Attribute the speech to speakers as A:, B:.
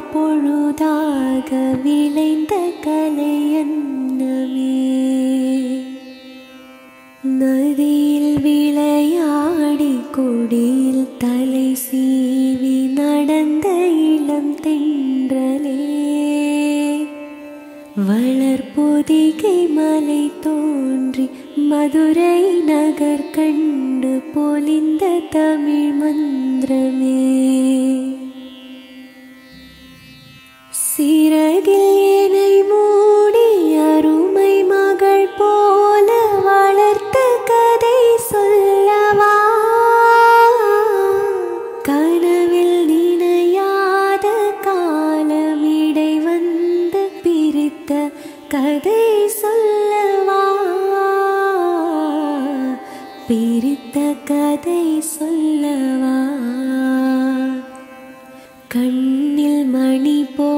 A: பொழுதாக விளைந்த கலையன்னமே நதியில் விளையாடி கொடியில் தலை சீவி நடந்த இளம் தென்றலே வளர்பொதிகை மலை தோன்றி மதுரை நகர் கண்டு பொலிந்த தமிழ் மந்திரமே சிறகில் என்னை மூடி அருமை மகள் போல வளர்த்த கதை சொல்லவா கனவில் நினையாத காலமிடை வந்து பிரித்த கதை சொல்லவா பிரித்த கதை சொல்லவா கண்ணில் மணி போ